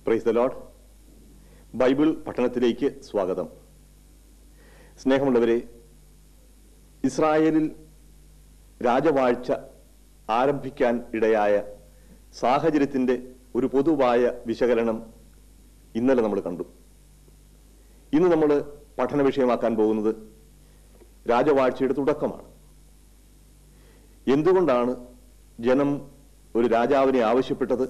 praise the load Bible പഠനത്തിലേക്ക് സ്വാഗതം സ്നേഹമുള്ളവരെ ഇസ്രായേലിൽ രാജവാഴ്ച ആരംഭിക്കാൻ ഇടയായ സാഹചര്യത്തിൻ്റെ ഒരു പൊതുവായ വിശകലനം ഇന്നലെ നമ്മൾ കണ്ടു ഇന്ന് നമ്മൾ പഠന വിഷയമാക്കാൻ പോകുന്നത് രാജവാഴ്ചയുടെ തുടക്കമാണ് എന്തുകൊണ്ടാണ് ജനം ഒരു രാജാവിനെ ആവശ്യപ്പെട്ടത്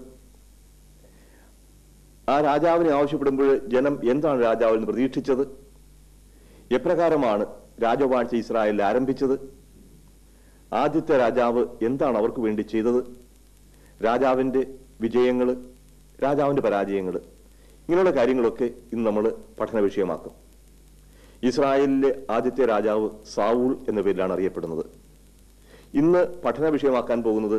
ആ രാജാവിനെ ആവശ്യപ്പെടുമ്പോൾ ജനം എന്താണ് രാജാവിൽ നിന്ന് പ്രതീക്ഷിച്ചത് എപ്രകാരമാണ് രാജവാഴ്ച ഇസ്രായേലിൽ ആരംഭിച്ചത് ആദ്യത്തെ രാജാവ് എന്താണ് അവർക്ക് വേണ്ടി ചെയ്തത് രാജാവിൻ്റെ വിജയങ്ങൾ രാജാവിൻ്റെ പരാജയങ്ങൾ ഇങ്ങനെയുള്ള കാര്യങ്ങളൊക്കെ ഇന്ന് നമ്മൾ പഠന വിഷയമാക്കും ഇസ്രായേലിലെ ആദ്യത്തെ രാജാവ് സാവൂൾ എന്ന പേരിലാണ് അറിയപ്പെടുന്നത് ഇന്ന് പഠന വിഷയമാക്കാൻ പോകുന്നത്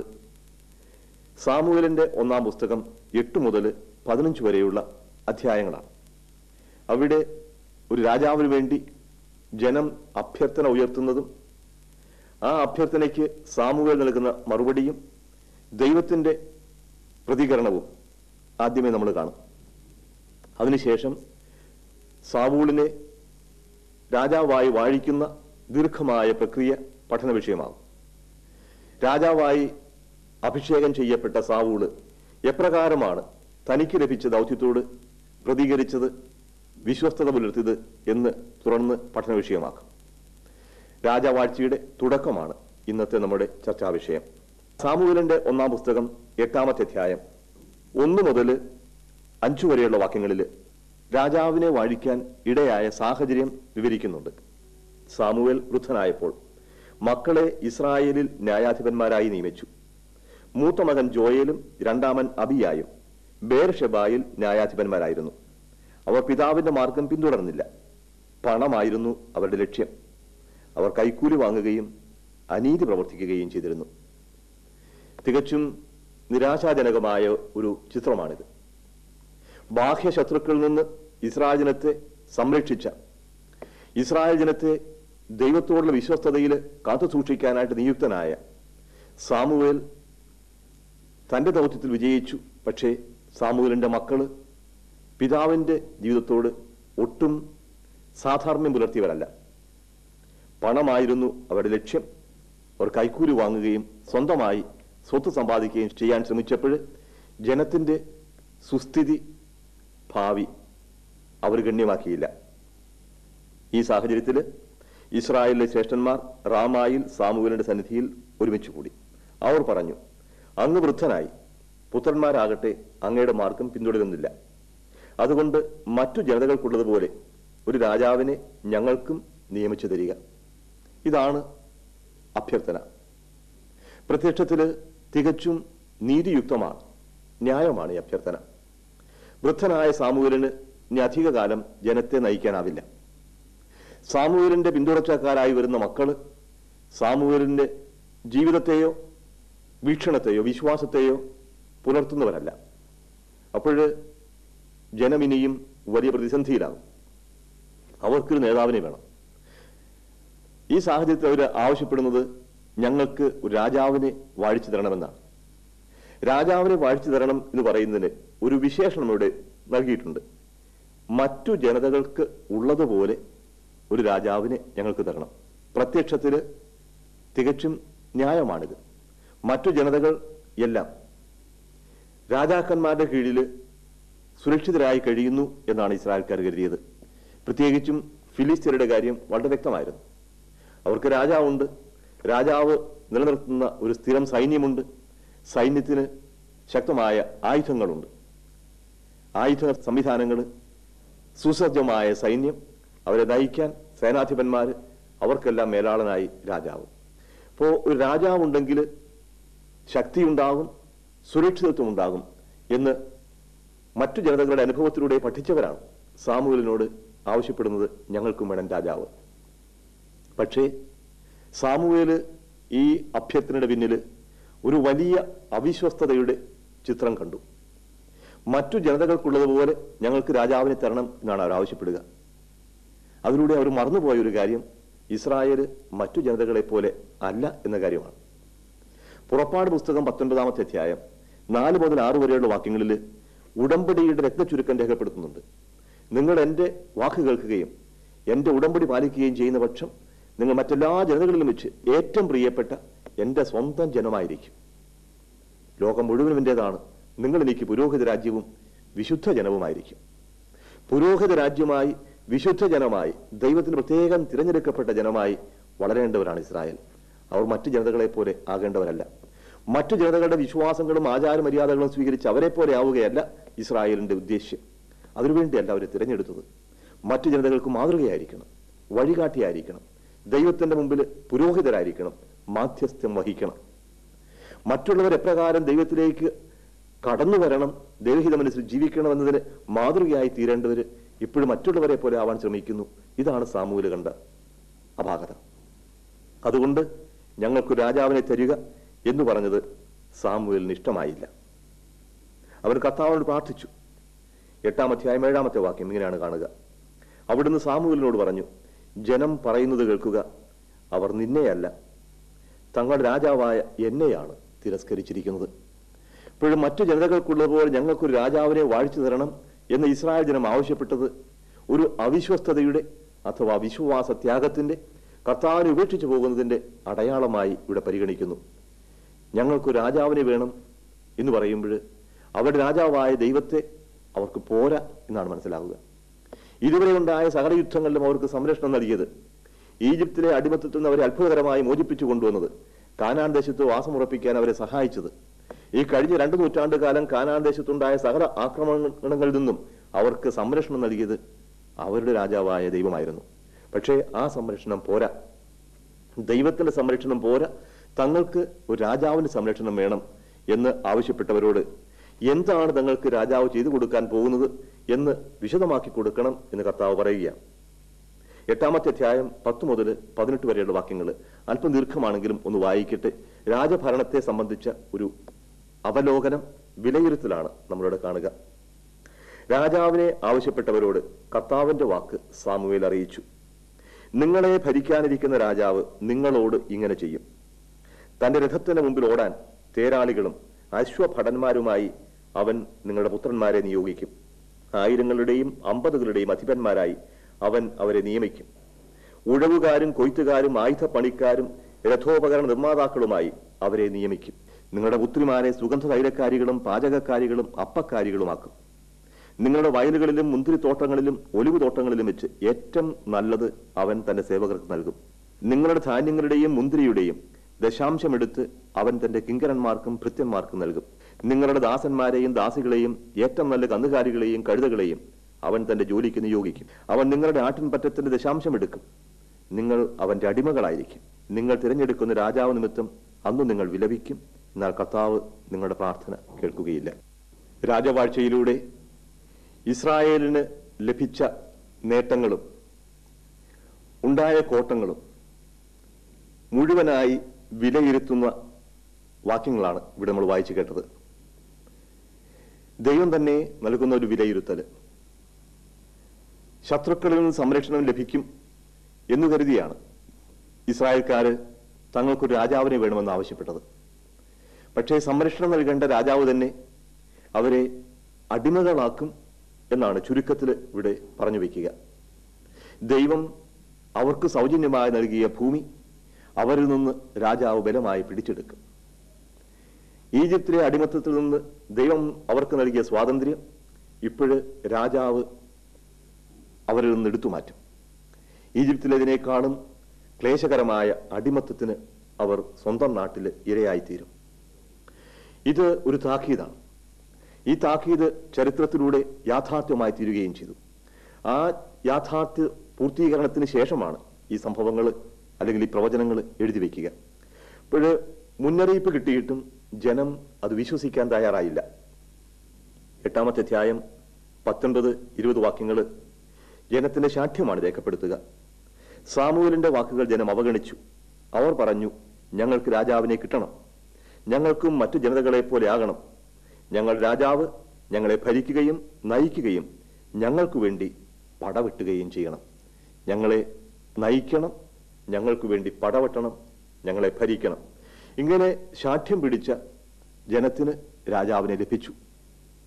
സാമൂഹലിന്റെ ഒന്നാം പുസ്തകം എട്ട് മുതൽ പതിനഞ്ച് വരെയുള്ള അധ്യായങ്ങളാണ് അവിടെ ഒരു രാജാവിന് വേണ്ടി ജനം അഭ്യർത്ഥന ഉയർത്തുന്നതും ആ അഭ്യർത്ഥനയ്ക്ക് സാമൂഹ്യ നൽകുന്ന മറുപടിയും ദൈവത്തിന്റെ പ്രതികരണവും ആദ്യമേ നമ്മൾ കാണും അതിനുശേഷം സാവൂളിനെ രാജാവായി വാഴിക്കുന്ന ദീർഘമായ പ്രക്രിയ പഠന വിഷയമാകും രാജാവായി അഭിഷേകം ചെയ്യപ്പെട്ട സാവൂള് എപ്രകാരമാണ് തനിക്ക് ലഭിച്ച ദൗത്യത്തോട് പ്രതികരിച്ചത് വിശ്വസ്തത പുലർത്തിയത് എന്ന് തുടർന്ന് പഠന വിഷയമാക്കും രാജവാഴ്ചയുടെ തുടക്കമാണ് ഇന്നത്തെ നമ്മുടെ ചർച്ചാ വിഷയം സാമൂഹലിന്റെ ഒന്നാം പുസ്തകം എട്ടാമത്തെ അധ്യായം ഒന്ന് മുതൽ അഞ്ചു വരെയുള്ള വാക്യങ്ങളിൽ രാജാവിനെ വാഴിക്കാൻ ഇടയായ സാഹചര്യം വിവരിക്കുന്നുണ്ട് സാമുവേൽ വൃദ്ധനായപ്പോൾ മക്കളെ ഇസ്രായേലിൽ ന്യായാധിപന്മാരായി നിയമിച്ചു മൂത്ത മകൻ ജോയേലും രണ്ടാമൻ അബിയായും ബേർഷെബായിൽ ന്യായാധിപന്മാരായിരുന്നു അവർ പിതാവിന്റെ മാർഗം പിന്തുടർന്നില്ല പണമായിരുന്നു അവരുടെ ലക്ഷ്യം അവർ കൈക്കൂലി വാങ്ങുകയും അനീതി പ്രവർത്തിക്കുകയും ചെയ്തിരുന്നു തികച്ചും നിരാശാജനകമായ ഒരു ചിത്രമാണിത് ബാഹ്യ ശത്രുക്കളിൽ നിന്ന് ഇസ്രായേൽ ജനത്തെ സംരക്ഷിച്ച ഇസ്രായേൽ ജനത്തെ ദൈവത്തോടുള്ള വിശ്വസ്തതയിൽ കാത്തു സൂക്ഷിക്കാനായിട്ട് നിയുക്തനായ സാമുവേൽ തന്റെ ദൗത്യത്തിൽ വിജയിച്ചു പക്ഷേ സാമൂഹലിന്റെ മക്കള് പിതാവിന്റെ ജീവിതത്തോട് ഒട്ടും സാധാർമ്യം പുലർത്തിയവരല്ല പണമായിരുന്നു അവരുടെ ലക്ഷ്യം അവർ കൈക്കൂലി വാങ്ങുകയും സ്വന്തമായി സ്വത്ത് സമ്പാദിക്കുകയും ചെയ്യാൻ ശ്രമിച്ചപ്പോൾ ജനത്തിന്റെ സുസ്ഥിതി ഭാവി അവർ ഗണ്യമാക്കിയില്ല ഈ സാഹചര്യത്തിൽ ഇസ്രായേലിലെ ശ്രേഷ്ഠന്മാർ റാമായിൽ സാമുവലിന്റെ സന്നിധിയിൽ ഒരുമിച്ച് കൂടി അവർ പറഞ്ഞു അങ്ങ് വൃദ്ധനായി പുത്രന്മാരാകട്ടെ അങ്ങയുടെ മാർഗം പിന്തുടരുന്നില്ല അതുകൊണ്ട് മറ്റു ജനതകൾക്കുള്ളതുപോലെ ഒരു രാജാവിനെ ഞങ്ങൾക്കും നിയമിച്ചു തരിക ഇതാണ് അഭ്യർത്ഥന പ്രത്യക്ഷത്തില് തികച്ചും നീതിയുക്തമാണ് ന്യായമാണ് ഈ അഭ്യർത്ഥന വൃദ്ധനായ സാമൂഹലിന് ഇനി അധികകാലം ജനത്തെ നയിക്കാനാവില്ല സാമൂഹലിന്റെ പിന്തുടർച്ചക്കാരായി വരുന്ന മക്കള് സാമൂഹലിന്റെ ജീവിതത്തെയോ വീക്ഷണത്തെയോ വിശ്വാസത്തെയോ പുലർത്തുന്നവരല്ല അപ്പോൾ ജനമിനിയും വലിയ പ്രതിസന്ധിയിലാകും അവർക്കൊരു നേതാവിനെ വേണം ഈ സാഹചര്യത്തിൽ അവർ ആവശ്യപ്പെടുന്നത് ഞങ്ങൾക്ക് ഒരു രാജാവിനെ വാഴിച്ചു തരണമെന്നാണ് രാജാവിനെ വാഴിച്ചു തരണം എന്ന് പറയുന്നതിന് ഒരു വിശേഷണം ഇവിടെ നൽകിയിട്ടുണ്ട് മറ്റു ജനതകൾക്ക് ഉള്ളതുപോലെ ഒരു രാജാവിനെ ഞങ്ങൾക്ക് തരണം പ്രത്യക്ഷത്തിൽ തികച്ചും ന്യായമാണിത് മറ്റു ജനതകൾ എല്ലാം രാജാക്കന്മാരുടെ കീഴിൽ സുരക്ഷിതരായി കഴിയുന്നു എന്നാണ് ഇസ്രായേൽക്കാർ കരുതിയത് പ്രത്യേകിച്ചും ഫിലിസ്തീനയുടെ കാര്യം വളരെ വ്യക്തമായിരുന്നു അവർക്ക് രാജാവുണ്ട് രാജാവ് നിലനിർത്തുന്ന ഒരു സ്ഥിരം സൈന്യമുണ്ട് സൈന്യത്തിന് ശക്തമായ ആയുധങ്ങളുണ്ട് ആയുധ സംവിധാനങ്ങൾ സുസജ്ജമായ സൈന്യം അവരെ നയിക്കാൻ സേനാധിപന്മാർ അവർക്കെല്ലാം മേലാളനായി രാജാവ് അപ്പോൾ ഒരു രാജാവുണ്ടെങ്കിൽ ശക്തിയുണ്ടാകും സുരക്ഷിതത്വം ഉണ്ടാകും എന്ന് മറ്റു ജനതകളുടെ അനുഭവത്തിലൂടെ പഠിച്ചവരാണ് സാമൂഹലിനോട് ആവശ്യപ്പെടുന്നത് ഞങ്ങൾക്കും വേണം രാജാവ് പക്ഷേ സാമൂഹല് ഈ അഭ്യർത്ഥനയുടെ പിന്നിൽ ഒരു വലിയ അവിശ്വസ്തതയുടെ ചിത്രം കണ്ടു മറ്റു ജനതകൾക്കുള്ളതുപോലെ ഞങ്ങൾക്ക് രാജാവിനെ തരണം എന്നാണ് അവർ ആവശ്യപ്പെടുക അതിലൂടെ അവർ മറന്നുപോയ ഒരു കാര്യം ഇസ്രായേല് മറ്റു ജനതകളെ പോലെ അല്ല എന്ന കാര്യമാണ് പുറപ്പാട് പുസ്തകം പത്തൊൻപതാമത്തെ അധ്യായം നാല് മുതൽ ആറ് വരെയുള്ള വാക്യങ്ങളിൽ ഉടമ്പടിയുടെ രക്തചുരുക്കം രേഖപ്പെടുത്തുന്നുണ്ട് നിങ്ങൾ എൻ്റെ വാക്ക് കേൾക്കുകയും എൻ്റെ ഉടമ്പടി പാലിക്കുകയും ചെയ്യുന്ന പക്ഷം നിങ്ങൾ മറ്റെല്ലാ ജനതകളിലും വെച്ച് ഏറ്റവും പ്രിയപ്പെട്ട എൻ്റെ സ്വന്തം ജനമായിരിക്കും ലോകം മുഴുവനും എൻ്റെതാണ് നിങ്ങൾ എനിക്ക് പുരോഹിത രാജ്യവും വിശുദ്ധ ജനവുമായിരിക്കും പുരോഹിത രാജ്യമായി വിശുദ്ധ ജനമായി ദൈവത്തിന് പ്രത്യേകം തിരഞ്ഞെടുക്കപ്പെട്ട ജനമായി വളരേണ്ടവരാണ് ഇസ്രായേൽ അവർ മറ്റു ജനതകളെ പോലെ ആകേണ്ടവരല്ല മറ്റു ജനതകളുടെ വിശ്വാസങ്ങളും ആചാരമര്യാദകളും സ്വീകരിച്ച് അവരെ പോലെ ആവുകയല്ല ഇസ്രായേലിന്റെ ഉദ്ദേശ്യം അതിനുവേണ്ടിയല്ല അവരെ തിരഞ്ഞെടുത്തത് മറ്റു ജനതകൾക്ക് മാതൃകയായിരിക്കണം വഴികാട്ടിയായിരിക്കണം ദൈവത്തിന്റെ മുമ്പിൽ പുരോഹിതരായിരിക്കണം മാധ്യസ്ഥ്യം വഹിക്കണം മറ്റുള്ളവർ എപ്രകാരം ദൈവത്തിലേക്ക് കടന്നു വരണം ദൈവഹിതമനുസരിച്ച് ജീവിക്കണം എന്നതിന് മാതൃകയായി തീരേണ്ടവർ ഇപ്പോഴും മറ്റുള്ളവരെ പോലെ ആവാൻ ശ്രമിക്കുന്നു ഇതാണ് സാമൂഹിക കണ്ട അപാകത അതുകൊണ്ട് ഞങ്ങൾക്ക് രാജാവിനെ തരിക എന്ന് പറഞ്ഞത് സാമുവേലിന് ഇഷ്ടമായില്ല അവർ കർത്താവിനോട് പ്രാർത്ഥിച്ചു എട്ടാം അധ്യായം ഏഴാമത്തെ വാക്യം ഇങ്ങനെയാണ് കാണുക അവിടുന്ന് സാമുവേലിനോട് പറഞ്ഞു ജനം പറയുന്നത് കേൾക്കുക അവർ നിന്നെയല്ല തങ്ങളുടെ രാജാവായ എന്നെയാണ് തിരസ്കരിച്ചിരിക്കുന്നത് ഇപ്പോഴും മറ്റു ജനതകൾക്കുള്ളതുപോലെ ഞങ്ങൾക്കൊരു രാജാവിനെ വാഴിച്ചു തരണം എന്ന് ഇസ്രായേൽ ജനം ആവശ്യപ്പെട്ടത് ഒരു അവിശ്വസ്തതയുടെ അഥവാ വിശ്വാസ ത്യാഗത്തിന്റെ കർത്താവിനെ ഉപേക്ഷിച്ചു പോകുന്നതിന്റെ അടയാളമായി ഇവിടെ പരിഗണിക്കുന്നു ഞങ്ങൾക്ക് രാജാവിനെ വേണം എന്ന് പറയുമ്പോൾ അവരുടെ രാജാവായ ദൈവത്തെ അവർക്ക് പോരാ എന്നാണ് മനസ്സിലാവുക ഇതുവരെ ഉണ്ടായ സകല യുദ്ധങ്ങളിലും അവർക്ക് സംരക്ഷണം നൽകിയത് ഈജിപ്തിലെ അടിമത്തത്തിൽ നിന്ന് അവരെ അത്ഭുതകരമായി മോചിപ്പിച്ചു കൊണ്ടുവന്നത് കാനാൻ ദേശത്ത് വാസമുറപ്പിക്കാൻ അവരെ സഹായിച്ചത് ഈ കഴിഞ്ഞ രണ്ടു നൂറ്റാണ്ട് കാലം കാനാൻ ദേശത്തുണ്ടായ സകല ആക്രമണങ്ങളിൽ നിന്നും അവർക്ക് സംരക്ഷണം നൽകിയത് അവരുടെ രാജാവായ ദൈവമായിരുന്നു പക്ഷേ ആ സംരക്ഷണം പോരാ ദൈവത്തിന്റെ സംരക്ഷണം പോരാ തങ്ങൾക്ക് ഒരു രാജാവിന്റെ സംരക്ഷണം വേണം എന്ന് ആവശ്യപ്പെട്ടവരോട് എന്താണ് തങ്ങൾക്ക് രാജാവ് ചെയ്തു കൊടുക്കാൻ പോകുന്നത് എന്ന് വിശദമാക്കി കൊടുക്കണം എന്ന് കർത്താവ് പറയുകയാണ് എട്ടാമത്തെ അധ്യായം പത്ത് മുതൽ പതിനെട്ട് വരെയുള്ള വാക്യങ്ങൾ അല്പം ദീർഘമാണെങ്കിലും ഒന്ന് വായിക്കട്ടെ രാജഭരണത്തെ സംബന്ധിച്ച ഒരു അവലോകനം വിലയിരുത്തലാണ് നമ്മളിവിടെ കാണുക രാജാവിനെ ആവശ്യപ്പെട്ടവരോട് കർത്താവിന്റെ വാക്ക് സാമുവേൽ അറിയിച്ചു നിങ്ങളെ ഭരിക്കാനിരിക്കുന്ന രാജാവ് നിങ്ങളോട് ഇങ്ങനെ ചെയ്യും തന്റെ രഥത്തിന് മുമ്പിൽ ഓടാൻ തേരാളികളും അശ്വഭടന്മാരുമായി അവൻ നിങ്ങളുടെ പുത്രന്മാരെ നിയോഗിക്കും ആയിരങ്ങളുടെയും അമ്പതുകളുടെയും അധിപന്മാരായി അവൻ അവരെ നിയമിക്കും ഉഴവുകാരും കൊയ്ത്തുകാരും ആയുധപ്പണിക്കാരും രഥോപകരണ നിർമ്മാതാക്കളുമായി അവരെ നിയമിക്കും നിങ്ങളുടെ പുത്രിമാരെ സുഗന്ധ തൈലക്കാരികളും പാചകക്കാരികളും അപ്പക്കാരികളുമാക്കും നിങ്ങളുടെ വയലുകളിലും മുന്തിരിത്തോട്ടങ്ങളിലും ഒലിവ് തോട്ടങ്ങളിലും വെച്ച് ഏറ്റവും നല്ലത് അവൻ തന്റെ സേവകർക്ക് നൽകും നിങ്ങളുടെ ധാന്യങ്ങളുടെയും മുന്തിരിയുടെയും ദശാംശമെടുത്ത് അവൻ തന്റെ കിങ്കരന്മാർക്കും ഭൃത്യന്മാർക്കും നൽകും നിങ്ങളുടെ ദാസന്മാരെയും ദാസികളെയും ഏറ്റവും നല്ല കന്നുകാലികളെയും കഴുതകളെയും അവൻ തന്റെ ജോലിക്ക് നിയോഗിക്കും അവൻ നിങ്ങളുടെ ആട്ടിൻപറ്റത്തിന്റെ ദശാംശം എടുക്കും നിങ്ങൾ അവന്റെ അടിമകളായിരിക്കും നിങ്ങൾ തിരഞ്ഞെടുക്കുന്ന രാജാവ് നിമിത്തം അന്ന് നിങ്ങൾ വിലപിക്കും എന്നാൽ കർത്താവ് നിങ്ങളുടെ പ്രാർത്ഥന കേൾക്കുകയില്ല രാജവാഴ്ചയിലൂടെ ഇസ്രായേലിന് ലഭിച്ച നേട്ടങ്ങളും ഉണ്ടായ കോട്ടങ്ങളും മുഴുവനായി വിലയിരുത്തുന്ന വാക്യങ്ങളാണ് ഇവിടെ നമ്മൾ വായിച്ചു കേട്ടത് ദൈവം തന്നെ നൽകുന്ന ഒരു വിലയിരുത്തൽ ശത്രുക്കളിൽ നിന്ന് സംരക്ഷണം ലഭിക്കും എന്ന് കരുതിയാണ് ഇസ്രായേൽക്കാര് തങ്ങൾക്കൊരു രാജാവിനെ വേണമെന്ന് ആവശ്യപ്പെട്ടത് പക്ഷേ സംരക്ഷണം നൽകേണ്ട രാജാവ് തന്നെ അവരെ അടിമകളാക്കും എന്നാണ് ചുരുക്കത്തിൽ ഇവിടെ പറഞ്ഞു വയ്ക്കുക ദൈവം അവർക്ക് സൗജന്യമായി നൽകിയ ഭൂമി അവരിൽ നിന്ന് രാജാവ് ബലമായി പിടിച്ചെടുക്കും ഈജിപ്തിലെ അടിമത്തത്തിൽ നിന്ന് ദൈവം അവർക്ക് നൽകിയ സ്വാതന്ത്ര്യം ഇപ്പോഴ് രാജാവ് അവരിൽ നിന്ന് എടുത്തു മാറ്റും ഈജിപ്തിലേതിനേക്കാളും ക്ലേശകരമായ അടിമത്തത്തിന് അവർ സ്വന്തം നാട്ടിൽ ഇരയായിത്തീരും ഇത് ഒരു താക്കീതാണ് ഈ താക്കീത് ചരിത്രത്തിലൂടെ യാഥാർത്ഥ്യമായി തീരുകയും ചെയ്തു ആ യാഥാർത്ഥ്യ പൂർത്തീകരണത്തിന് ശേഷമാണ് ഈ സംഭവങ്ങൾ അല്ലെങ്കിൽ ഈ പ്രവചനങ്ങൾ എഴുതി വയ്ക്കുക ഇപ്പോഴ് മുന്നറിയിപ്പ് കിട്ടിയിട്ടും ജനം അത് വിശ്വസിക്കാൻ തയ്യാറായില്ല എട്ടാമത്തെ അധ്യായം പത്തൊൻപത് ഇരുപത് വാക്യങ്ങൾ ജനത്തിന്റെ ശാഠ്യമാണ് രേഖപ്പെടുത്തുക സാമൂഹലിന്റെ വാക്കുകൾ ജനം അവഗണിച്ചു അവർ പറഞ്ഞു ഞങ്ങൾക്ക് രാജാവിനെ കിട്ടണം ഞങ്ങൾക്കും മറ്റു ജനതകളെ പോലെ ആകണം ഞങ്ങൾ രാജാവ് ഞങ്ങളെ ഭരിക്കുകയും നയിക്കുകയും ഞങ്ങൾക്ക് വേണ്ടി പടവെട്ടുകയും ചെയ്യണം ഞങ്ങളെ നയിക്കണം ഞങ്ങൾക്ക് വേണ്ടി പടവെട്ടണം ഞങ്ങളെ ഭരിക്കണം ഇങ്ങനെ ശാഠ്യം പിടിച്ച ജനത്തിന് രാജാവിനെ ലഭിച്ചു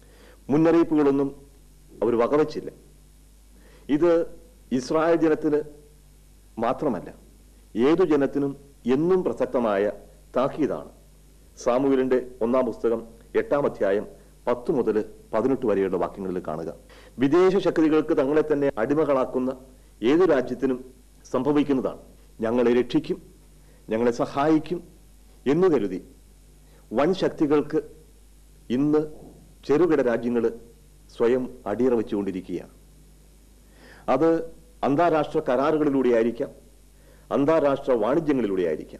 മുന്നറിയിപ്പുകളൊന്നും അവർ വകവച്ചില്ല ഇത് ഇസ്രായേൽ ജനത്തിന് മാത്രമല്ല ഏതു ജനത്തിനും എന്നും പ്രസക്തമായ താക്കീതാണ് സാമൂഹലിന്റെ ഒന്നാം പുസ്തകം എട്ടാം അധ്യായം പത്ത് മുതൽ പതിനെട്ട് വരെയുള്ള വാക്യങ്ങളിൽ കാണുക വിദേശ ശക്തികൾക്ക് തങ്ങളെ തന്നെ അടിമകളാക്കുന്ന ഏതു രാജ്യത്തിനും സംഭവിക്കുന്നതാണ് ഞങ്ങളെ രക്ഷിക്കും ഞങ്ങളെ സഹായിക്കും എന്നു കരുതി വൻ ശക്തികൾക്ക് ഇന്ന് ചെറുകിട രാജ്യങ്ങൾ സ്വയം അടിയറ വെച്ചുകൊണ്ടിരിക്കുകയാണ് അത് അന്താരാഷ്ട്ര കരാറുകളിലൂടെ ആയിരിക്കാം അന്താരാഷ്ട്ര വാണിജ്യങ്ങളിലൂടെ ആയിരിക്കാം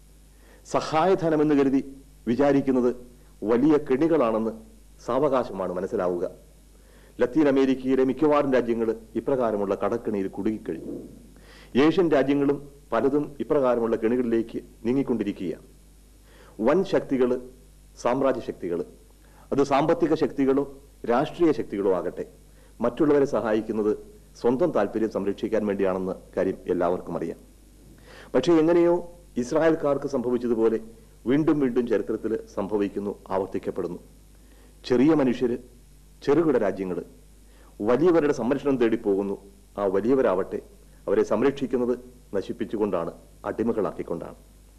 സഹായധനമെന്ന് കരുതി വിചാരിക്കുന്നത് വലിയ കെണികളാണെന്ന് സാവകാശമാണ് മനസ്സിലാവുക ലത്തീൻ അമേരിക്കയിലെ മിക്കവാറും രാജ്യങ്ങൾ ഇപ്രകാരമുള്ള കടക്കെണിയിൽ കുടുങ്ങിക്കഴിഞ്ഞു ഏഷ്യൻ രാജ്യങ്ങളും പലതും ഇപ്രകാരമുള്ള കെണികളിലേക്ക് നീങ്ങിക്കൊണ്ടിരിക്കുകയാണ് വൻ ശക്തികൾ സാമ്രാജ്യ ശക്തികൾ അത് സാമ്പത്തിക ശക്തികളോ രാഷ്ട്രീയ ശക്തികളോ ആകട്ടെ മറ്റുള്ളവരെ സഹായിക്കുന്നത് സ്വന്തം താല്പര്യം സംരക്ഷിക്കാൻ വേണ്ടിയാണെന്ന് കാര്യം എല്ലാവർക്കും അറിയാം പക്ഷേ എങ്ങനെയോ ഇസ്രായേൽക്കാർക്ക് സംഭവിച്ചതുപോലെ വീണ്ടും വീണ്ടും ചരിത്രത്തിൽ സംഭവിക്കുന്നു ആവർത്തിക്കപ്പെടുന്നു ചെറിയ മനുഷ്യര് ചെറുകിട രാജ്യങ്ങൾ വലിയവരുടെ സംരക്ഷണം തേടി പോകുന്നു ആ വലിയവരാവട്ടെ അവരെ സംരക്ഷിക്കുന്നത് നശിപ്പിച്ചുകൊണ്ടാണ് അടിമകളാക്കിക്കൊണ്ടാണ്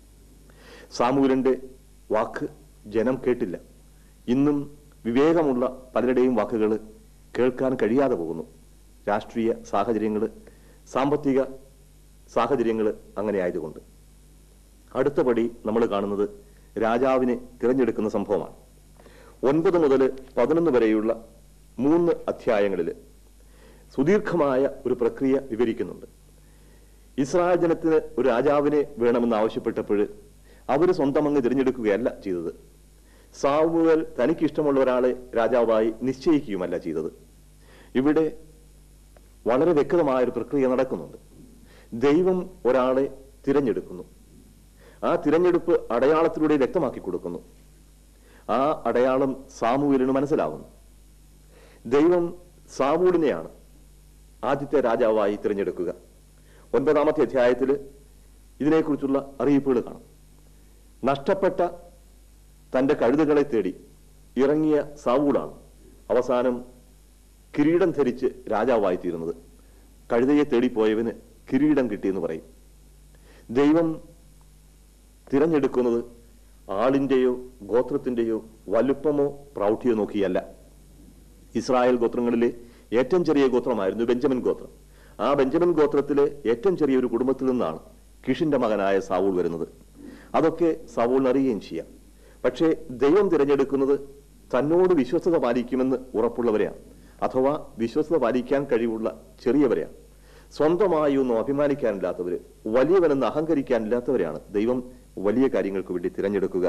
സാമൂലിന്റെ വാക്ക് ജനം കേട്ടില്ല ഇന്നും വിവേകമുള്ള പലരുടെയും വാക്കുകൾ കേൾക്കാൻ കഴിയാതെ പോകുന്നു രാഷ്ട്രീയ സാഹചര്യങ്ങൾ സാമ്പത്തിക സാഹചര്യങ്ങൾ അങ്ങനെ ആയതുകൊണ്ട് അടുത്ത പടി നമ്മൾ കാണുന്നത് രാജാവിനെ തിരഞ്ഞെടുക്കുന്ന സംഭവമാണ് ഒൻപത് മുതൽ പതിനൊന്ന് വരെയുള്ള മൂന്ന് അധ്യായങ്ങളിൽ സുദീർഘമായ ഒരു പ്രക്രിയ വിവരിക്കുന്നുണ്ട് ഇസ്രായേൽ ജനത്തിന് ഒരു രാജാവിനെ വേണമെന്ന് ആവശ്യപ്പെട്ടപ്പോൾ അവർ സ്വന്തം അങ്ങ് തിരഞ്ഞെടുക്കുകയല്ല ചെയ്തത് സാമുവൽ തനിക്കിഷ്ടമുള്ള ഒരാളെ രാജാവായി നിശ്ചയിക്കുകയുമല്ല ചെയ്തത് ഇവിടെ വളരെ വ്യക്തമായ ഒരു പ്രക്രിയ നടക്കുന്നുണ്ട് ദൈവം ഒരാളെ തിരഞ്ഞെടുക്കുന്നു ആ തിരഞ്ഞെടുപ്പ് അടയാളത്തിലൂടെ വ്യക്തമാക്കി കൊടുക്കുന്നു ആ അടയാളം സാമൂഹലിന് മനസ്സിലാവുന്നു ദൈവം സാമൂലിനെയാണ് ആദ്യത്തെ രാജാവായി തിരഞ്ഞെടുക്കുക ഒൻപതാമത്തെ അധ്യായത്തിൽ ഇതിനെക്കുറിച്ചുള്ള അറിയിപ്പുകൾ കാണാം നഷ്ടപ്പെട്ട തന്റെ കഴുതുകളെ തേടി ഇറങ്ങിയ സാവൂളാണ് അവസാനം കിരീടം ധരിച്ച് രാജാവായി തീരുന്നത് കഴുതയെ തേടിപ്പോയവന് കിരീടം കിട്ടിയെന്ന് പറയും ദൈവം തിരഞ്ഞെടുക്കുന്നത് ആളിന്റെയോ ഗോത്രത്തിന്റെയോ വലുപ്പമോ പ്രൗഢിയോ നോക്കിയല്ല ഇസ്രായേൽ ഗോത്രങ്ങളിലെ ഏറ്റവും ചെറിയ ഗോത്രമായിരുന്നു ബെഞ്ചമിൻ ഗോത്രം ആ ബെഞ്ചമിൻ ഗോത്രത്തിലെ ഏറ്റവും ചെറിയ ഒരു കുടുംബത്തിൽ നിന്നാണ് കിഷിന്റെ മകനായ സാവൂൾ വരുന്നത് അതൊക്കെ സാവൂളിന് അറിയുകയും ചെയ്യാം പക്ഷേ ദൈവം തിരഞ്ഞെടുക്കുന്നത് തന്നോട് വിശ്വസ്തത പാലിക്കുമെന്ന് ഉറപ്പുള്ളവരെയാണ് അഥവാ വിശ്വസ്തത പാലിക്കാൻ കഴിവുള്ള ചെറിയവരെയാണ് സ്വന്തമായി ഒന്നും അഭിമാനിക്കാനില്ലാത്തവര് വലിയവനെന്ന് അഹങ്കരിക്കാനില്ലാത്തവരെയാണ് ദൈവം വലിയ കാര്യങ്ങൾക്ക് വേണ്ടി തിരഞ്ഞെടുക്കുക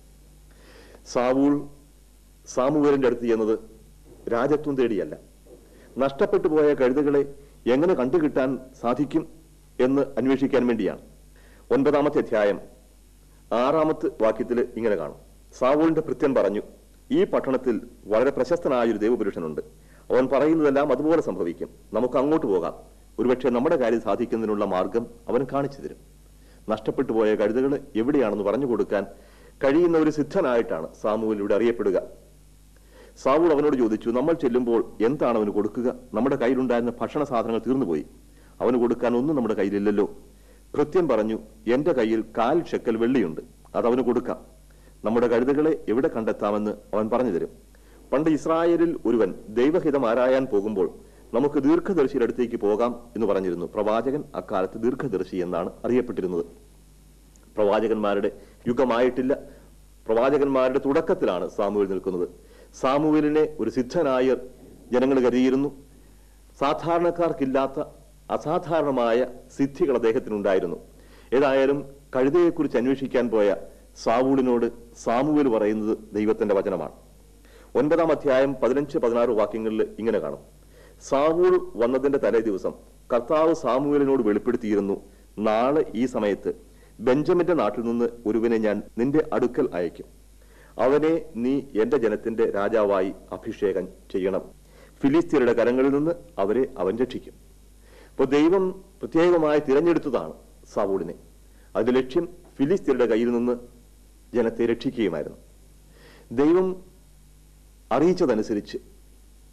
സാവൂൾ സാമുവേലിന്റെ അടുത്ത് ചെന്നത് രാജത്വം തേടിയല്ല നഷ്ടപ്പെട്ടു പോയ കഴുതകളെ എങ്ങനെ കണ്ടുകിട്ടാൻ സാധിക്കും എന്ന് അന്വേഷിക്കാൻ വേണ്ടിയാണ് ഒൻപതാമത്തെ അധ്യായം ആറാമത്തെ വാക്യത്തിൽ ഇങ്ങനെ കാണും സാവൂളിന്റെ ഭൃത്യൻ പറഞ്ഞു ഈ പട്ടണത്തിൽ വളരെ പ്രശസ്തനായ ഒരു ദേവപുരുഷനുണ്ട് അവൻ പറയുന്നതെല്ലാം അതുപോലെ സംഭവിക്കും നമുക്ക് അങ്ങോട്ട് പോകാം ഒരുപക്ഷെ നമ്മുടെ കാര്യം സാധിക്കുന്നതിനുള്ള മാർഗം അവൻ കാണിച്ചു തരും നഷ്ടപ്പെട്ടു പോയ കഴുതകൾ എവിടെയാണെന്ന് പറഞ്ഞു കൊടുക്കാൻ കഴിയുന്ന ഒരു സിദ്ധനായിട്ടാണ് സാമുവൽ ഇവിടെ അറിയപ്പെടുക സാവൂൾ അവനോട് ചോദിച്ചു നമ്മൾ ചെല്ലുമ്പോൾ എന്താണ് അവന് കൊടുക്കുക നമ്മുടെ കയ്യിലുണ്ടായിരുന്ന ഭക്ഷണ സാധനങ്ങൾ തീർന്നുപോയി അവന് കൊടുക്കാൻ ഒന്നും നമ്മുടെ കയ്യിലില്ലല്ലോ ഭൃത്യൻ പറഞ്ഞു എന്റെ കയ്യിൽ കാൽ ഷെക്കൽ വെള്ളിയുണ്ട് അത് അവന് കൊടുക്കാം നമ്മുടെ കഴുതകളെ എവിടെ കണ്ടെത്താമെന്ന് അവൻ പറഞ്ഞു തരും പണ്ട് ഇസ്രായേലിൽ ഒരുവൻ ദൈവഹിതം ആരായാൻ പോകുമ്പോൾ നമുക്ക് ദീർഘദർശിയുടെ അടുത്തേക്ക് പോകാം എന്ന് പറഞ്ഞിരുന്നു പ്രവാചകൻ അക്കാലത്ത് ദീർഘദർശി എന്നാണ് അറിയപ്പെട്ടിരുന്നത് പ്രവാചകന്മാരുടെ യുഗമായിട്ടില്ല പ്രവാചകന്മാരുടെ തുടക്കത്തിലാണ് സാമുവേൽ നിൽക്കുന്നത് സാമുവേലിനെ ഒരു സിദ്ധനായ ജനങ്ങൾ കരുതിയിരുന്നു സാധാരണക്കാർക്കില്ലാത്ത അസാധാരണമായ സിദ്ധികൾ അദ്ദേഹത്തിനുണ്ടായിരുന്നു ഏതായാലും കഴുതയെക്കുറിച്ച് അന്വേഷിക്കാൻ പോയ സാവൂളിനോട് സാമുവേൽ പറയുന്നത് ദൈവത്തിന്റെ വചനമാണ് ഒൻപതാം അധ്യായം പതിനഞ്ച് പതിനാറ് വാക്യങ്ങളിൽ ഇങ്ങനെ കാണും സാവൂൾ വന്നതിന്റെ തലേ ദിവസം കർത്താവ് സാമുവേലിനോട് വെളിപ്പെടുത്തിയിരുന്നു നാളെ ഈ സമയത്ത് ബെഞ്ചമിന്റെ നാട്ടിൽ നിന്ന് ഒരുവനെ ഞാൻ നിന്റെ അടുക്കൽ അയക്കും അവനെ നീ എന്റെ ജനത്തിന്റെ രാജാവായി അഭിഷേകം ചെയ്യണം ഫിലിസ്തീനയുടെ കരങ്ങളിൽ നിന്ന് അവരെ അവൻ രക്ഷിക്കും അപ്പോൾ ദൈവം പ്രത്യേകമായി തിരഞ്ഞെടുത്തതാണ് സാവൂളിനെ അതിന്റെ ലക്ഷ്യം ഫിലിസ്തീനയുടെ കയ്യിൽ നിന്ന് ജനത്തെ രക്ഷിക്കുകയുമായിരുന്നു ദൈവം അറിയിച്ചതനുസരിച്ച്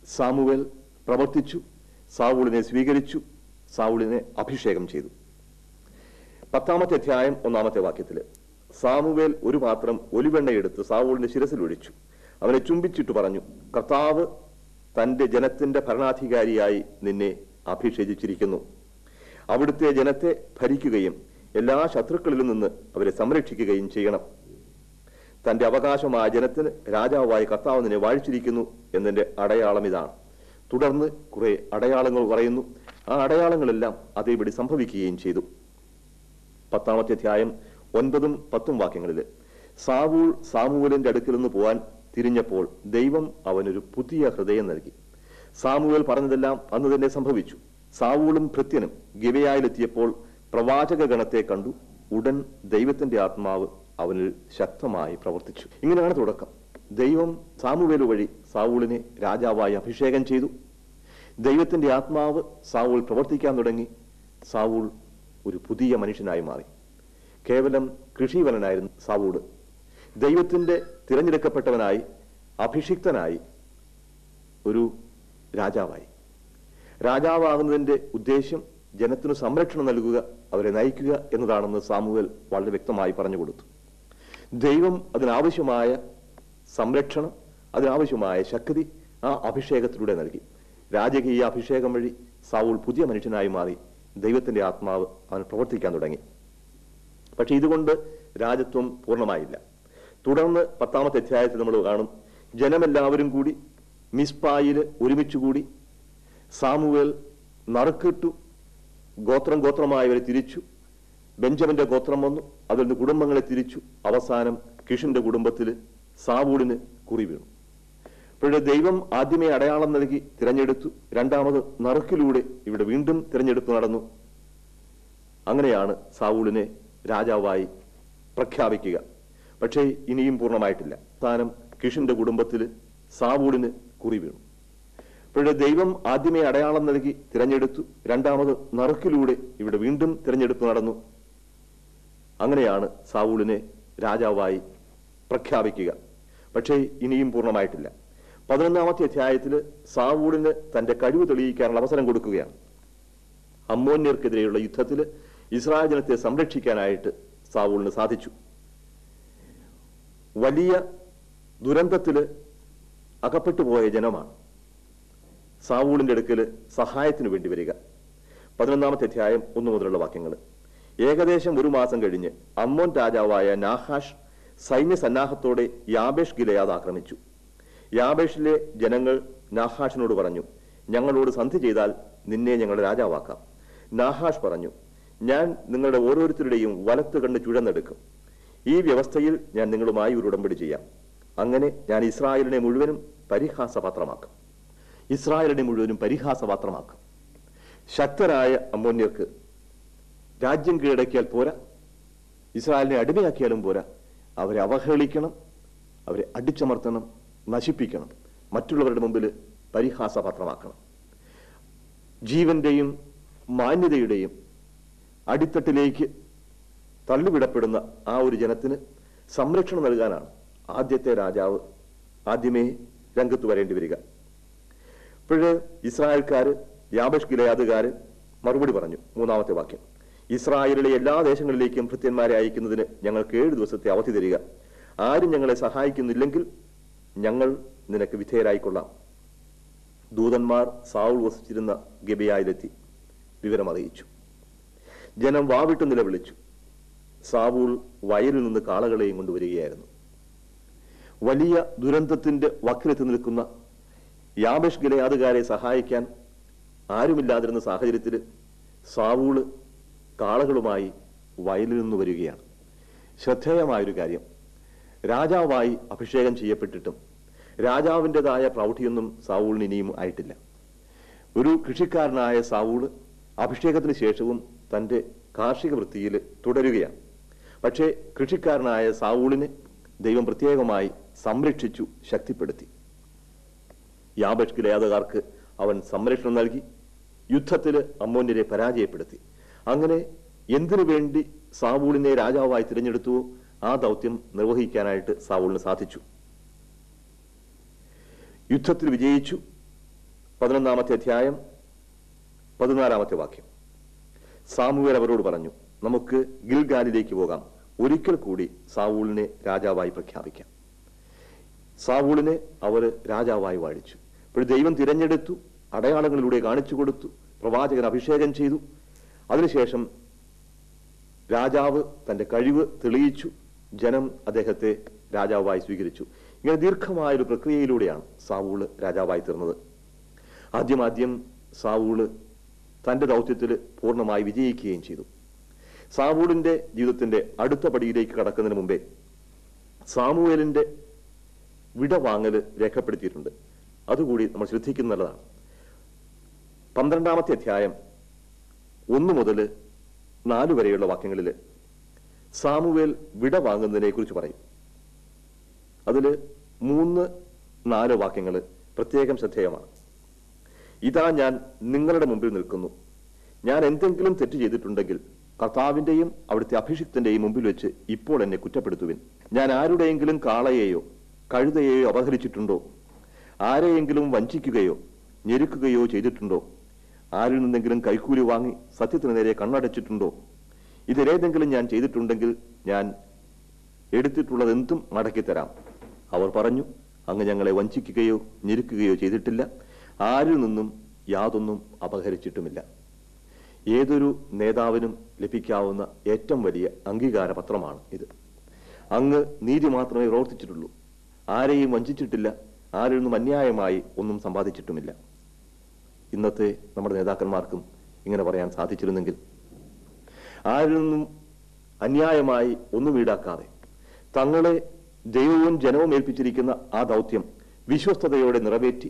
സാമുവേൽ പ്രവർത്തിച്ചു സാവൂളിനെ സ്വീകരിച്ചു സാവൂളിനെ അഭിഷേകം ചെയ്തു പത്താമത്തെ അധ്യായം ഒന്നാമത്തെ വാക്യത്തില് സാമുവേൽ ഒരു പാത്രം ഒലിവെണ്ണയെടുത്ത് സാവൂളിന്റെ ശിരസിൽ ഒഴിച്ചു അവനെ ചുംബിച്ചിട്ട് പറഞ്ഞു കർത്താവ് തന്റെ ജനത്തിന്റെ ഭരണാധികാരിയായി നിന്നെ അഭിഷേചിച്ചിരിക്കുന്നു അവിടുത്തെ ജനത്തെ ഭരിക്കുകയും എല്ലാ ശത്രുക്കളിലും നിന്ന് അവരെ സംരക്ഷിക്കുകയും ചെയ്യണം തന്റെ അവകാശമായ ജനത്തിന് രാജാവായി കർത്താവ് നിന്നെ വാഴിച്ചിരിക്കുന്നു എന്നതിന്റെ അടയാളം ഇതാണ് തുടർന്ന് കുറെ അടയാളങ്ങൾ പറയുന്നു ആ അടയാളങ്ങളെല്ലാം അതേപടി സംഭവിക്കുകയും ചെയ്തു പത്താമത്തെ അധ്യായം ഒൻപതും പത്തും വാക്യങ്ങളിൽ സാവൂൾ സാമുവലിന്റെ അടുക്കൽ നിന്ന് പോവാൻ തിരിഞ്ഞപ്പോൾ ദൈവം അവനൊരു പുതിയ ഹൃദയം നൽകി സാമുവേൽ പറഞ്ഞതെല്ലാം അന്ന് തന്നെ സംഭവിച്ചു സാവൂളും ഭൃത്യനും ഗിവയായിലെത്തിയപ്പോൾ പ്രവാചക ഗണത്തെ കണ്ടു ഉടൻ ദൈവത്തിന്റെ ആത്മാവ് അവനിൽ ശക്തമായി പ്രവർത്തിച്ചു ഇങ്ങനെയാണ് തുടക്കം ദൈവം സാമുവേൽ വഴി സാവൂളിനെ രാജാവായി അഭിഷേകം ചെയ്തു ദൈവത്തിന്റെ ആത്മാവ് സാവൂൾ പ്രവർത്തിക്കാൻ തുടങ്ങി സാവൂൾ ഒരു പുതിയ മനുഷ്യനായി മാറി കേവലം കൃഷിവലനായിരുന്നു സാവൂട് ദൈവത്തിന്റെ തിരഞ്ഞെടുക്കപ്പെട്ടവനായി അഭിഷിക്തനായി ഒരു രാജാവായി രാജാവാകുന്നതിന്റെ ഉദ്ദേശ്യം ജനത്തിനു സംരക്ഷണം നൽകുക അവരെ നയിക്കുക എന്നതാണെന്ന് സാമുവൽ വളരെ വ്യക്തമായി പറഞ്ഞു കൊടുത്തു ദൈവം അതിനാവശ്യമായ സംരക്ഷണം അതിനാവശ്യമായ ശക്തി ആ അഭിഷേകത്തിലൂടെ നൽകി രാജകീയ അഭിഷേകം വഴി സാവൂൾ പുതിയ മനുഷ്യനായി മാറി ദൈവത്തിന്റെ ആത്മാവ് അവൻ പ്രവർത്തിക്കാൻ തുടങ്ങി പക്ഷെ ഇതുകൊണ്ട് രാജത്വം പൂർണ്ണമായില്ല തുടർന്ന് പത്താമത്തെ അധ്യായത്തിൽ നമ്മൾ കാണും ജനമെല്ലാവരും കൂടി മിസ്പായിൽ ഒരുമിച്ച് കൂടി സാമുവേൽ നറുക്കിട്ടു ഗോത്രം ഗോത്രമായവരെ തിരിച്ചു ബെഞ്ചമിന്റെ ഗോത്രം വന്നു അതിൽ നിന്ന് കുടുംബങ്ങളെ തിരിച്ചു അവസാനം കിഷിന്റെ കുടുംബത്തിൽ സാവൂളിന് കുറി വീണു അപ്പോഴേ ദൈവം ആദ്യമേ അടയാളം നൽകി തിരഞ്ഞെടുത്തു രണ്ടാമത് നറുക്കിലൂടെ ഇവിടെ വീണ്ടും തിരഞ്ഞെടുപ്പ് നടന്നു അങ്ങനെയാണ് സാവൂളിനെ രാജാവായി പ്രഖ്യാപിക്കുക പക്ഷേ ഇനിയും പൂർണ്ണമായിട്ടില്ല സ്ഥാനം കിഷിന്റെ കുടുംബത്തിൽ സാവൂളിന് കുറി വീണു അപ്പോഴേ ദൈവം ആദ്യമേ അടയാളം നൽകി തിരഞ്ഞെടുത്തു രണ്ടാമത് നറുക്കിലൂടെ ഇവിടെ വീണ്ടും തിരഞ്ഞെടുപ്പ് നടന്നു അങ്ങനെയാണ് സാവൂളിനെ രാജാവായി പ്രഖ്യാപിക്കുക പക്ഷേ ഇനിയും പൂർണ്ണമായിട്ടില്ല പതിനൊന്നാമത്തെ അധ്യായത്തിൽ സാവൂളിന് തന്റെ കഴിവ് തെളിയിക്കാനുള്ള അവസരം കൊടുക്കുകയാണ് അമ്മോന്യർക്കെതിരെയുള്ള യുദ്ധത്തിൽ ഇസ്രായേൽ ജനത്തെ സംരക്ഷിക്കാനായിട്ട് സാവൂളിന് സാധിച്ചു വലിയ ദുരന്തത്തിൽ അകപ്പെട്ടു പോയ ജനമാണ് സാവൂളിന്റെ അടുക്കൽ സഹായത്തിന് വേണ്ടി വരിക പതിനൊന്നാമത്തെ അധ്യായം ഒന്നു മുതലുള്ള വാക്യങ്ങൾ ഏകദേശം ഒരു മാസം കഴിഞ്ഞ് അമ്മോൻ രാജാവായ നാഹാഷ് സൈന്യസന്നാഹത്തോടെ യാബേഷ് ഗിലയാദ് ആക്രമിച്ചു യാബേഷിലെ ജനങ്ങൾ നാഹാഷിനോട് പറഞ്ഞു ഞങ്ങളോട് സന്ധി ചെയ്താൽ നിന്നെ ഞങ്ങളുടെ രാജാവാക്കാം നാഹാഷ് പറഞ്ഞു ഞാൻ നിങ്ങളുടെ ഓരോരുത്തരുടെയും വലത്ത് കണ്ട് ചുഴന്നെടുക്കും ഈ വ്യവസ്ഥയിൽ ഞാൻ നിങ്ങളുമായി ഒരു ഉടമ്പടി ചെയ്യാം അങ്ങനെ ഞാൻ ഇസ്രായേലിനെ മുഴുവനും പരിഹാസപാത്രമാക്കും ഇസ്രായേലിനെ മുഴുവനും പരിഹാസപാത്രമാക്കും ശക്തരായ അമ്മോന്യർക്ക് രാജ്യം കീഴടക്കിയാൽ പോരാ ഇസ്രായേലിനെ അടിമയാക്കിയാലും പോരാ അവരെ അവഹേളിക്കണം അവരെ അടിച്ചമർത്തണം നശിപ്പിക്കണം മറ്റുള്ളവരുടെ മുമ്പിൽ പരിഹാസപാത്രമാക്കണം ജീവന്റെയും മാന്യതയുടെയും അടിത്തട്ടിലേക്ക് തള്ളിവിടപ്പെടുന്ന ആ ഒരു ജനത്തിന് സംരക്ഷണം നൽകാനാണ് ആദ്യത്തെ രാജാവ് ആദ്യമേ രംഗത്ത് വരേണ്ടി വരിക ഇപ്പോഴ് ഇസ്രായേൽക്കാര് യാബഷ് ഗിലയാദുകാര് മറുപടി പറഞ്ഞു മൂന്നാമത്തെ വാക്യം ഇസ്രായേലിലെ എല്ലാ ദേശങ്ങളിലേക്കും ഭൃത്യന്മാരെ അയക്കുന്നതിന് ഞങ്ങൾക്ക് ഏഴ് ദിവസത്തെ അവധി തരിക ആരും ഞങ്ങളെ സഹായിക്കുന്നില്ലെങ്കിൽ ഞങ്ങൾ നിനക്ക് വിധേയരായിക്കൊള്ളാം ദൂതന്മാർ സാവുൾ വസിച്ചിരുന്ന ഗബിയായിലെത്തി വിവരം അറിയിച്ചു ജനം വാവിട്ട് നിലവിളിച്ചു സാവൂൾ വയലിൽ നിന്ന് കാളകളെയും കൊണ്ടുവരികയായിരുന്നു വലിയ ദുരന്തത്തിന്റെ വക്കിലെത്തി നിൽക്കുന്ന യാബേഷ് ഗിലയാദുകാരെ സഹായിക്കാൻ ആരുമില്ലാതിരുന്ന സാഹചര്യത്തിൽ സാവൂള് കാളകളുമായി വയലിൽ നിന്ന് വരികയാണ് ശ്രദ്ധേയമായൊരു കാര്യം രാജാവായി അഭിഷേകം ചെയ്യപ്പെട്ടിട്ടും രാജാവിൻ്റെതായ പ്രൗഢിയൊന്നും സാവൂളിന് ഇനിയും ആയിട്ടില്ല ഒരു കൃഷിക്കാരനായ സാവൂള് അഭിഷേകത്തിന് ശേഷവും തന്റെ കാർഷിക വൃത്തിയിൽ തുടരുകയാണ് പക്ഷേ കൃഷിക്കാരനായ സാവൂളിനെ ദൈവം പ്രത്യേകമായി സംരക്ഷിച്ചു ശക്തിപ്പെടുത്തി യാബഷ് ഗിലയാദകാർക്ക് അവൻ സംരക്ഷണം നൽകി യുദ്ധത്തിൽ അമ്മോന്യരെ പരാജയപ്പെടുത്തി അങ്ങനെ എന്തിനു വേണ്ടി സാവൂളിനെ രാജാവായി തിരഞ്ഞെടുത്തുവോ ആ ദൗത്യം നിർവഹിക്കാനായിട്ട് സാവൂളിന് സാധിച്ചു യുദ്ധത്തിൽ വിജയിച്ചു പതിനൊന്നാമത്തെ അധ്യായം പതിനാലാമത്തെ വാക്യം സാമുവേൽ അവരോട് പറഞ്ഞു നമുക്ക് ഗിൽഗാലിലേക്ക് പോകാം ഒരിക്കൽ കൂടി സാവൂളിനെ രാജാവായി പ്രഖ്യാപിക്കാം സാവൂളിനെ അവർ രാജാവായി വാഴിച്ചു അപ്പോൾ ദൈവം തിരഞ്ഞെടുത്തു അടയാളങ്ങളിലൂടെ കാണിച്ചു കൊടുത്തു പ്രവാചകൻ അഭിഷേകം ചെയ്തു അതിനുശേഷം രാജാവ് തന്റെ കഴിവ് തെളിയിച്ചു ജനം അദ്ദേഹത്തെ രാജാവായി സ്വീകരിച്ചു ഇങ്ങനെ ദീർഘമായ ഒരു പ്രക്രിയയിലൂടെയാണ് സാവൂള് രാജാവായി തീർന്നത് ആദ്യം ആദ്യം സാവൂള് തന്റെ ദൗത്യത്തിൽ പൂർണ്ണമായി വിജയിക്കുകയും ചെയ്തു സാവൂളിന്റെ ജീവിതത്തിന്റെ അടുത്ത പടിയിലേക്ക് കടക്കുന്നതിന് മുമ്പേ സാമുവേലിന്റെ വിടവാങ്ങല് രേഖപ്പെടുത്തിയിട്ടുണ്ട് അതുകൂടി നമ്മൾ ശ്രദ്ധിക്കുന്ന നല്ലതാണ് പന്ത്രണ്ടാമത്തെ അധ്യായം ഒന്ന് മുതൽ നാല് വരെയുള്ള വാക്യങ്ങളിൽ സാമുവേൽ വിട വാങ്ങുന്നതിനെ കുറിച്ച് പറയും അതിൽ മൂന്ന് നാല് വാക്യങ്ങൾ പ്രത്യേകം ശ്രദ്ധേയമാണ് ഇതാ ഞാൻ നിങ്ങളുടെ മുമ്പിൽ നിൽക്കുന്നു ഞാൻ എന്തെങ്കിലും തെറ്റ് ചെയ്തിട്ടുണ്ടെങ്കിൽ കർത്താവിന്റെയും അവിടുത്തെ അഭിഷിക്തന്റെയും മുമ്പിൽ വെച്ച് ഇപ്പോൾ എന്നെ കുറ്റപ്പെടുത്തുവിൻ ഞാൻ ആരുടെയെങ്കിലും കാളയെയോ കഴുതയെയോ അപഹരിച്ചിട്ടുണ്ടോ ആരെയെങ്കിലും വഞ്ചിക്കുകയോ ഞെരുക്കുകയോ ചെയ്തിട്ടുണ്ടോ ആരിൽ നിന്നെങ്കിലും കൈക്കൂലി വാങ്ങി സത്യത്തിന് നേരെ കണ്ണടച്ചിട്ടുണ്ടോ ഇതിലേതെങ്കിലും ഞാൻ ചെയ്തിട്ടുണ്ടെങ്കിൽ ഞാൻ എടുത്തിട്ടുള്ളത് എന്തും മടക്കിത്തരാം അവർ പറഞ്ഞു അങ്ങ് ഞങ്ങളെ വഞ്ചിക്കുകയോ ഞെരുക്കുകയോ ചെയ്തിട്ടില്ല ആരിൽ നിന്നും യാതൊന്നും അപഹരിച്ചിട്ടുമില്ല ഏതൊരു നേതാവിനും ലഭിക്കാവുന്ന ഏറ്റവും വലിയ അംഗീകാര പത്രമാണ് ഇത് അങ്ങ് നീതി മാത്രമേ പ്രവർത്തിച്ചിട്ടുള്ളൂ ആരെയും വഞ്ചിച്ചിട്ടില്ല ആരിൽ നിന്നും അന്യായമായി ഒന്നും സമ്പാദിച്ചിട്ടുമില്ല ഇന്നത്തെ നമ്മുടെ നേതാക്കന്മാർക്കും ഇങ്ങനെ പറയാൻ സാധിച്ചിരുന്നെങ്കിൽ ആരിൽ നിന്നും അന്യായമായി ഒന്നും ഈടാക്കാതെ തങ്ങളെ ദൈവവും ജനവും ഏൽപ്പിച്ചിരിക്കുന്ന ആ ദൗത്യം വിശ്വസ്തയോടെ നിറവേറ്റി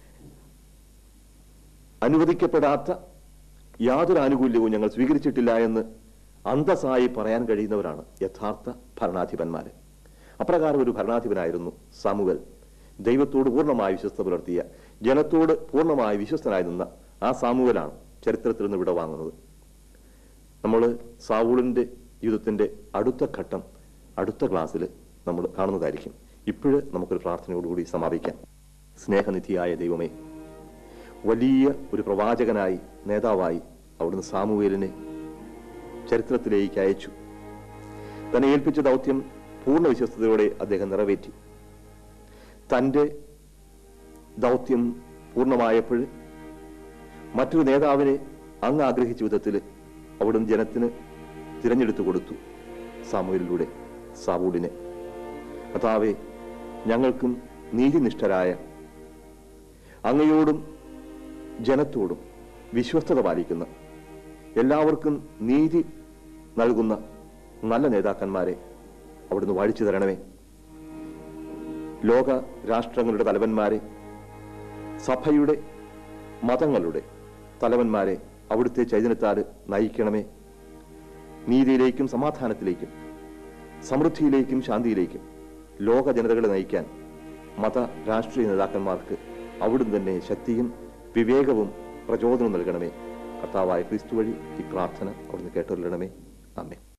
അനുവദിക്കപ്പെടാത്ത യാതൊരു ആനുകൂല്യവും ഞങ്ങൾ സ്വീകരിച്ചിട്ടില്ല എന്ന് അന്തസ്സായി പറയാൻ കഴിയുന്നവരാണ് യഥാർത്ഥ ഭരണാധിപന്മാര് അപ്രകാരം ഒരു ഭരണാധിപനായിരുന്നു സാമുവൽ ദൈവത്തോട് പൂർണ്ണമായി വിശ്വസ്ത പുലർത്തിയ ജനത്തോട് പൂർണ്ണമായി വിശ്വസ്തനായി നിന്ന ആ സാമുവലാണ് ചരിത്രത്തിൽ നിന്ന് വിടവാങ്ങുന്നത് നമ്മൾ സാവൂളിന്റെ ജീവിതത്തിന്റെ അടുത്ത ഘട്ടം അടുത്ത ക്ലാസ്സിൽ നമ്മൾ കാണുന്നതായിരിക്കും ഇപ്പോഴ് നമുക്കൊരു പ്രാർത്ഥനയോടുകൂടി സമാപിക്കാം സ്നേഹനിധിയായ ദൈവമേ വലിയ ഒരു പ്രവാചകനായി നേതാവായി അവിടുന്ന് സാമുവേലിനെ ചരിത്രത്തിലേക്ക് അയച്ചു തന്നെ ഏൽപ്പിച്ച ദൗത്യം പൂർണ്ണ വിശ്വസ്തയോടെ അദ്ദേഹം നിറവേറ്റി തന്റെ ദൗത്യം പൂർണ്ണമായപ്പോൾ മറ്റൊരു നേതാവിനെ അങ്ങ് ആഗ്രഹിച്ച വിധത്തിൽ അവിടുന്ന് ജനത്തിന് തിരഞ്ഞെടുത്തു കൊടുത്തു സാമൂഹിലൂടെ സാവൂടിനെ കഥാവെ ഞങ്ങൾക്കും നീതിനിഷ്ഠരായ അങ്ങയോടും ജനത്തോടും വിശ്വസ്തത പാലിക്കുന്ന എല്ലാവർക്കും നീതി നൽകുന്ന നല്ല നേതാക്കന്മാരെ അവിടുന്ന് വാഴിച്ചു തരണമേ ലോക രാഷ്ട്രങ്ങളുടെ തലവന്മാരെ സഭയുടെ മതങ്ങളുടെ തലവന്മാരെ അവിടുത്തെ ചൈതന്യത്താൽ നയിക്കണമേ നീതിയിലേക്കും സമാധാനത്തിലേക്കും സമൃദ്ധിയിലേക്കും ശാന്തിയിലേക്കും ലോക ജനതകളെ നയിക്കാൻ മത രാഷ്ട്രീയ നേതാക്കന്മാർക്ക് അവിടുന്ന് തന്നെ ശക്തിയും വിവേകവും പ്രചോദനവും നൽകണമേ കർത്താവായ ക്രിസ്തു വഴി ഈ പ്രാർത്ഥന അവിടുന്ന് കേട്ടുകൊള്ളണമേ അമ്മേ